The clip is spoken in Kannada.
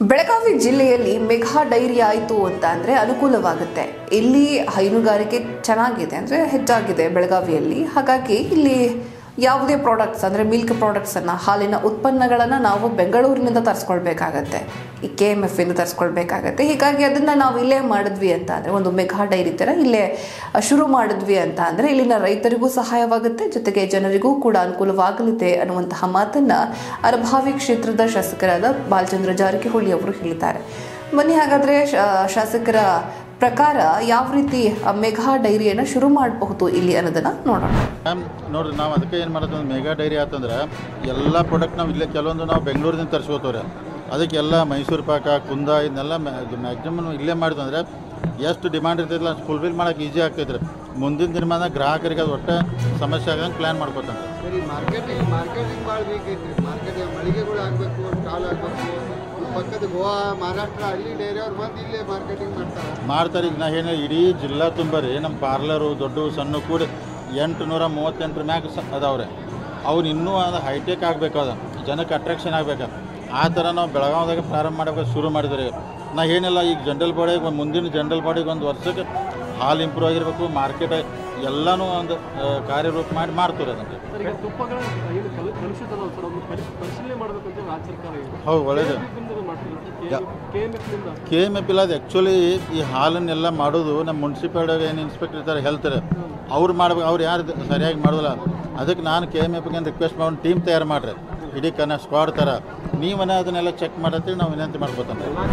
ಬೆಳಗಾವಿ ಜಿಲ್ಲೆಯಲ್ಲಿ ಮೆಘಾ ಡೈರಿ ಆಯಿತು ಅಂತ ಅಂದರೆ ಅನುಕೂಲವಾಗುತ್ತೆ ಇಲ್ಲಿ ಹೈನುಗಾರಿಕೆ ಚೆನ್ನಾಗಿದೆ ಅಂದರೆ ಹೆಚ್ಚಾಗಿದೆ ಬೆಳಗಾವಿಯಲ್ಲಿ ಹಾಗಾಗಿ ಇಲ್ಲಿ ಯಾವುದೇ ಪ್ರಾಡಕ್ಟ್ಸ್ ಅಂದರೆ ಮಿಲ್ಕ್ ಪ್ರಾಡಕ್ಟ್ಸನ್ನು ಹಾಲಿನ ಉತ್ಪನ್ನಗಳನ್ನು ನಾವು ಬೆಂಗಳೂರಿನಿಂದ ತರಿಸ್ಕೊಳ್ಬೇಕಾಗತ್ತೆ ಈ ಕೆ ಎಮ್ ಎಫ್ ಇಂದ ತರಿಸ್ಕೊಳ್ಬೇಕಾಗತ್ತೆ ಹೀಗಾಗಿ ಅದನ್ನು ನಾವು ಇಲ್ಲೇ ಮಾಡಿದ್ವಿ ಅಂತ ಅಂದರೆ ಒಂದು ಮೆಘಾ ಡೈರಿ ಥರ ಇಲ್ಲೇ ಶುರು ಮಾಡಿದ್ವಿ ಅಂತ ಅಂದರೆ ಇಲ್ಲಿನ ರೈತರಿಗೂ ಸಹಾಯವಾಗುತ್ತೆ ಜೊತೆಗೆ ಜನರಿಗೂ ಕೂಡ ಅನುಕೂಲವಾಗಲಿದೆ ಅನ್ನುವಂತಹ ಮಾತನ್ನು ಅರಭಾವಿ ಕ್ಷೇತ್ರದ ಶಾಸಕರಾದ ಬಾಲಚಂದ್ರ ಜಾರಕಿಹೊಳಿ ಅವರು ಹೇಳಿದ್ದಾರೆ ಬನ್ನಿ ಹಾಗಾದರೆ ಶಾಸಕರ ಪ್ರಕಾರ ಯಾವ ರೀತಿ ಆ ಮೆಘಾ ಡೈರಿಯನ್ನು ಶುರು ಮಾಡಬಹುದು ಇಲ್ಲಿ ಅನ್ನೋದನ್ನು ನೋಡೋಣ ಮ್ಯಾಮ್ ನೋಡ್ರಿ ನಾವು ಅದಕ್ಕೆ ಏನು ಮಾಡೋದು ಒಂದು ಮೆಗಾ ಡೈರಿ ಆತಂದ್ರೆ ಎಲ್ಲ ಪ್ರಾಡಕ್ಟ್ ನಾವು ಇಲ್ಲೇ ಕೆಲವೊಂದು ನಾವು ಬೆಂಗಳೂರಿಂದ ತರಿಸ್ಕೋತವ್ರೆ ಅದಕ್ಕೆಲ್ಲ ಮೈಸೂರು ಪಾಕ ಕುಂದ ಇದನ್ನೆಲ್ಲ ಮ್ಯಾಕ್ಸಿಮಮ್ ಇಲ್ಲೇ ಮಾಡಿದ್ವು ಅಂದರೆ ಎಷ್ಟು ಡಿಮಾಂಡ್ ಇರ್ತೈತಿಲ್ಲ ಅಷ್ಟು ಫುಲ್ಫಿಲ್ ಮಾಡೋಕೆ ಈಸಿ ಆಗ್ತೈತೆ ರೀ ಮುಂದಿನ ದಿನಮಾನ ಗ್ರಾಹಕರಿಗೆ ಅದು ಒಟ್ಟೆ ಸಮಸ್ಯೆ ಆಗಂಗೆ ಪ್ಲ್ಯಾನ್ ಮಾಡ್ಕೋತಾನೆ ಸರಿ ಮಾರ್ಕೆಟಿಂಗ್ ಮಾರ್ಕೆಟಿಂಗ್ ಭಾಳ ಬೇಕೈತ್ರಿ ಮಾರ್ಕೆಟ್ ಮಳಿಗೆಗಳು ಆಗಬೇಕು ಸ್ಟಾಲ್ ಆಗಬೇಕು ಪಕ್ಕದ ಗೋವಾ ಮಹಾರಾಷ್ಟ್ರ ಹಳ್ಳಿ ಡೈರಿಯವ್ರು ಬಂದು ಇಲ್ಲೇ ಮಾರ್ಕೆಟಿಂಗ್ ಮಾಡ್ತಾರೆ ಮಾಡ್ತಾರೆ ಈಗ ನಾ ಏನು ಇಡೀ ಜಿಲ್ಲಾ ತುಂಬ ರೀ ನಮ್ಮ ಪಾರ್ಲರು ದೊಡ್ಡ ಸಣ್ಣ ಕೂಡಿ ಎಂಟು ನೂರ ಮೂವತ್ತೆಂಟರ ಮ್ಯಾಗ ಸ ಅದಾವ್ರೆ ಅವ್ರು ಇನ್ನೂ ಅದು ಹೈಟೆಕ್ ಆಗಬೇಕು ಅದು ಜನಕ್ಕೆ ಅಟ್ರಾಕ್ಷನ್ ಆಗ್ಬೇಕು ಆ ಥರ ನಾವು ಬೆಳಗಾವ್ದಾಗ ಪ್ರಾರಂಭ ಮಾಡಬೇಕು ಶುರು ಮಾಡಿದ್ರಿ ನಾ ಏನಿಲ್ಲ ಈಗ ಜನರಲ್ ಬಾಡಿಗೆ ಒಂದು ಮುಂದಿನ ಜನರಲ್ ಬಾಡಿಗೆ ಒಂದು ವರ್ಷಕ್ಕೆ ಹಾಲು ಇಂಪ್ರೂವ್ ಆಗಿರಬೇಕು ಮಾರ್ಕೆಟ್ ಎಲ್ಲನೂ ಒಂದು ಆ, ಕಾರ್ಯರೂಪ ಮಾಡಿ ಮಾಡ್ತಾರೆ ಅದಕ್ಕೆ ಸರ್ ಈಗ ತುಪ್ಪಗಳ ಏನು ಕಲು ಕಲುಷಿತ ಅದಾವ ಸರ್ ಅದನ್ನು ಪರಿ ಪರಿಶೀಲನೆ ಮಾಡಬೇಕಂತ ರಾಜ್ಯ ಸರ್ಕಾರ ಇದೆ ಹೌದು ಒಳ್ಳೇದು ಮಾಡ್ತಿಲ್ಲ ಕೆ ಎಮ್ ಎಫ್ನಿಂದ ಕೆ ಎಮ್ ಎಫ್ ಇಲ್ಲ ಅದು ಆ್ಯಕ್ಚುಲಿ ಈ ಹಾಲನ್ನೆಲ್ಲ ಮಾಡೋದು ನಮ್ಮ ಮುನ್ಸಿಪಾಲ್ಟಿ ಏನು ಇನ್ಸ್ಪೆಕ್ಟರ್ ಇರ್ತಾರೆ ಹೆಲ್ತ್ ಅವ್ರು ಮಾಡ್ಬೇಕು ಅವ್ರು ಯಾರು ಸರಿಯಾಗಿ ಮಾಡೋದಿಲ್ಲ ಅದಕ್ಕೆ ನಾನು ಕೆ ಎಮ್ ಎಫ್ಗೆ ರಿಕ್ವೆಸ್ಟ್ ಮಾಡಿ ಟೀಮ್ ತಯಾರು ಮಾಡಿರಿ ಇಡೀ ಕನ್ನ ಸ್ಕ್ವಾಡ್ ಥರ ನೀವನ್ನ ಅದನ್ನೆಲ್ಲ ಚೆಕ್ ಮಾಡತ್ತೀವಿ ನಾವು ವಿನಂತಿ ಮಾಡ್ಕೊತಾನೆ